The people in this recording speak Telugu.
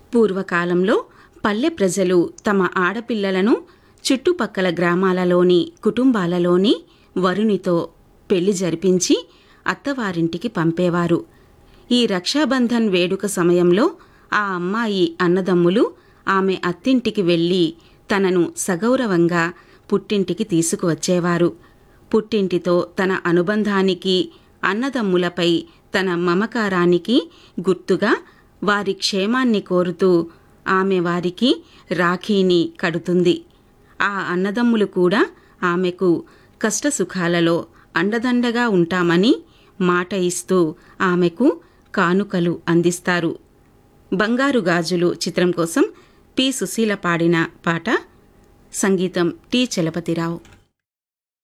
పూర్వకాలంలో పల్లె ప్రజలు తమ ఆడపిల్లలను చుట్టుపక్కల గ్రామాలలోని కుటుంబాలలోని వరునితో పెళ్లి జరిపించి అత్తవారింటికి పంపేవారు ఈ రక్షాబంధన్ వేడుక సమయంలో ఆ అమ్మాయి అన్నదమ్ములు ఆమె అత్తింటికి వెళ్ళి తనను సగౌరవంగా పుట్టింటికి తీసుకువచ్చేవారు పుట్టింటితో తన అనుబంధానికి అన్నదమ్ములపై తన మమకారానికి గుర్తుగా వారి క్షేమాన్ని కోరుతూ ఆమె వారికి రాఖీని కడుతుంది ఆ అన్నదమ్ములు కూడా ఆమెకు కష్టసుఖాలలో అండదండగా ఉంటామని మాట ఇస్తూ ఆమెకు కానుకలు అందిస్తారు బంగారు గాజులు చిత్రం కోసం పి సుశీల పాడిన పాట సంగీతం టి చలపతిరావు